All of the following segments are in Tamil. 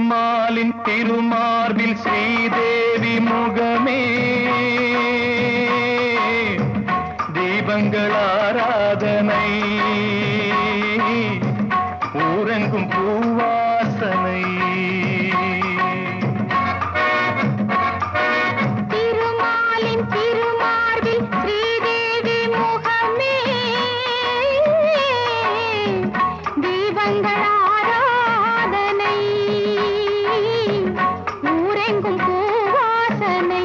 திருமாலின் திருமார்பில் ஸ்ரீதேவி முகமே தீபங்கள் ஆராதனை ஊரெங்கும் பூவாசனை திருமாலின் திருமார்பில் ஸ்ரீதேவி முகமே தீபங்கள் ஆராதனை ஊரெங்கும் பூவாசனை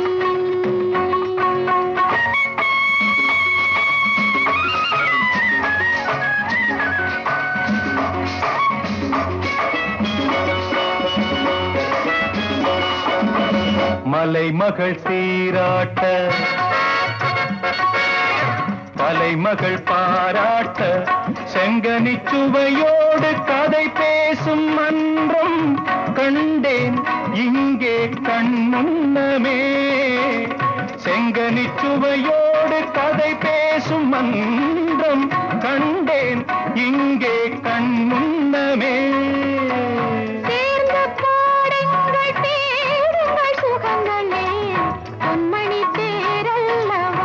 மலைமகள் சீராட்ட தலைமகள் பாராட்ட செங்கனி சுவையோடு கதை பேசும் மன்றம் கண்டேன் இங்கே கண் முன்னமே செங்கனி சுவையோடு கதை பேசும் மன்றம் கண்டேன் இங்கே கண் முன்னமே சேர்ந்து பாடுங்கள் தேடுங்கள் சுகங்களே பொன்மணி தேரல்லவா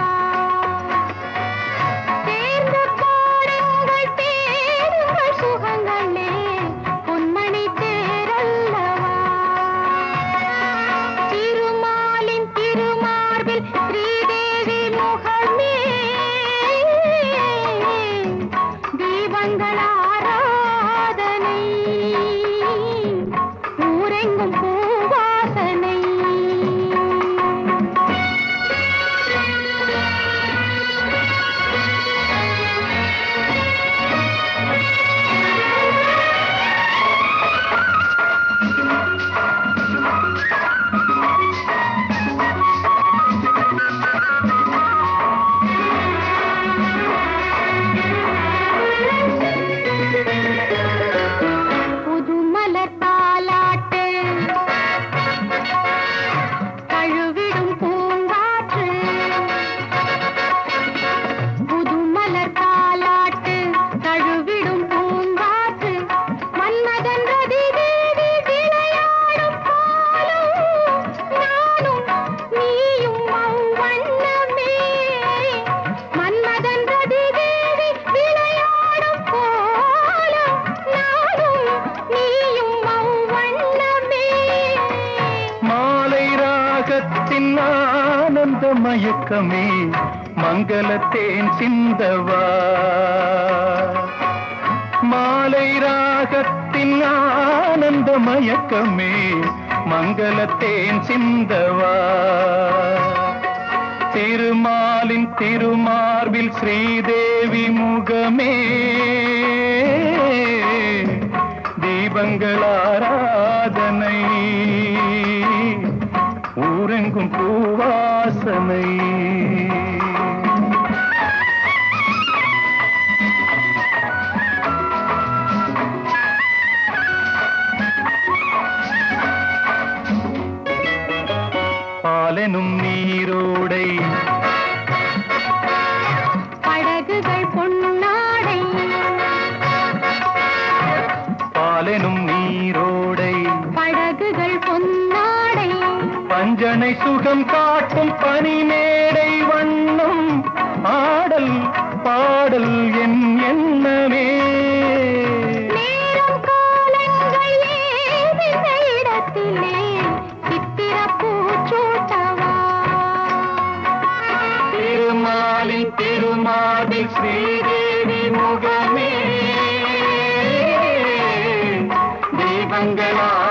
சேர்ந்து பாடுங்கள் தேடுங்கள் சுகங்களே பொன்மணி தேரல்லவா திருமாலின் திருமார்பில் ஸ்ரீதேவி முகமே தீபங்கள் ஆராதனை ஊரெங்கும் பூவாசனை புது மலர் தாலாட்டு தழுவிடும் பூங்காற்று புது மலர் தாலாட்டு தழுவிடும் பூங்காற்று மன்மதன் ரதி தேவி விளையாடும் பாலும் நானும் நீயும் அவ்வண்ணமே மன்மதன் ரதி தேவி விளையாடும் போலும் நானும் நீயும் அவ்வண்ணமே மாலை ராகத்தின் ஆனந்த மயக்கமே மங்களத்தேன் சிந்தவா மாலை ராகத்தின் ஆனந்த மயக்கமே மங்களத்தேன் சிந்தவா திருமாலின் திருமார்பில் ஸ்ரீதேவி முகமே தீபங்கள் ஆராதனை ஊரெங்கும் பூவாசனை பாலெனும் நீரோடை படகுகள் பொன்னாடை பாலெனும் நீரோடை படகுகள் பொன்னாடை பஞ்சனை சுகம் காட்டும் பனிமேடை வண்ணம் ஆடல் பாடல் என் எண்ணமே நேரம் காலங்கள் ஏதிந்த இடத்திலே சித்திர பூச்சூட்டவா திருமாலின் திருமாதில் ஸ்ரீதேவி முகமே தீபங்களா